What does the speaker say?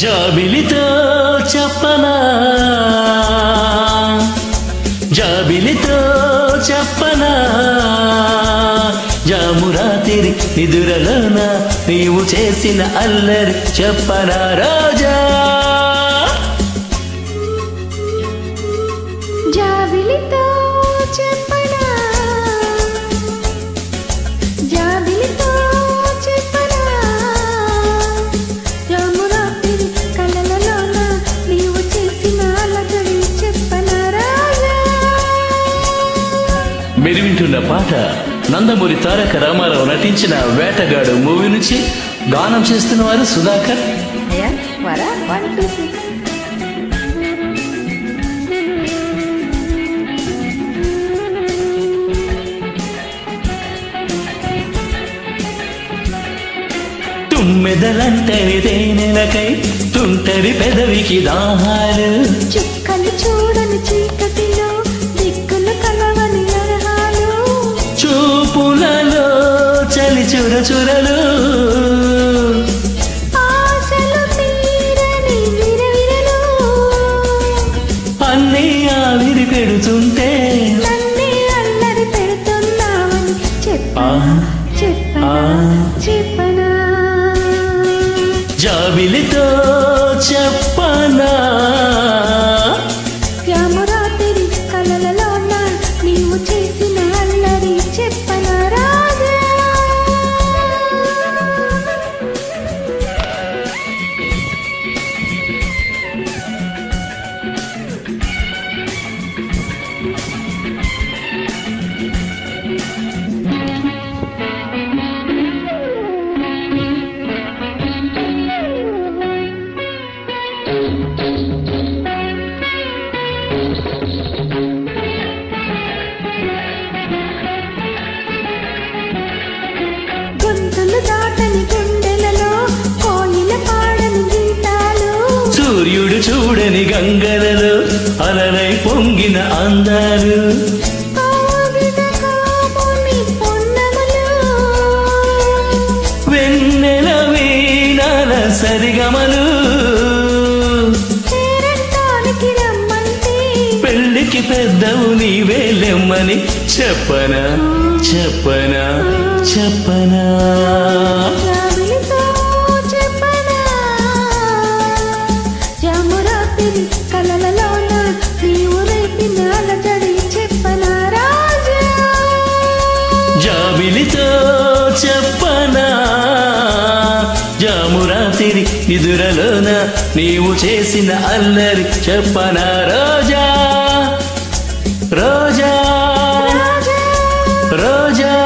జాబిలితో చెప్పనా జాబిలితో చెప్పనా జామురాతిరి నిదురలోన నీవు చేసిన అల్లరి చెప్పనా రాజా జాబిలితో చెప్పనా జాబిలితో చెప్పనా రామురాత్రి కలలలోన నీవు చేసిన అలజడి చెప్పనా రాజా మీరు వింటున్న పాట నందమూరి తారక రామారావు నటించిన వేటగాడు మూవీ నుంచి గానం చేస్తున్న వారు సుధాకర్ అయ్యా వరా వన్ టూ సిక్స్ తుమ్మెదలంటని తేనెలకై తుంటరి పెదవికి దాహాలు చుక్కలు చూడని చీకటిలో దిక్కులు కలవని అర్హాలు చూపులలో చలి చుర చురలు ఆశలు తీరని విరవిరలు అన్నీ ఆవిరి పెడుతుంటే నన్నే అల్లరి పెడుతున్నావని ఆ, చెప్పనా చెప్పనా ఆ. చెప్పనా జాబిలితో చెప్పనా రామరాత్రి కలలలోన నీవు చేసిన అల్లరి చెప్పనా రాజా గొంతులు దాటని గుండెలలో కోయిల పాడని గీతాలు సూర్యుడు చూడని గంగలలో అలలై పొంగిన అందాలు ఆవిడ కాముని పొన్నములు వెన్నెల వీణాల సరిగమలు పేరంటానికి రమ్మంటే పెళ్ళికి పెద్దవు నీవేలెమ్మని చెప్పనా చెప్పనా చెప్పనా జాబిలితో చెప్పనా జామురాత్రి కలలలోన నీవు రేపిన అలజడి చెప్పనా రాజా జాబిలితో చెప్పనా జామురాతిరి నిదురలోన నీవు చేసిన అల్లరి చెప్పనా రోజా రోజా రాజా రోజా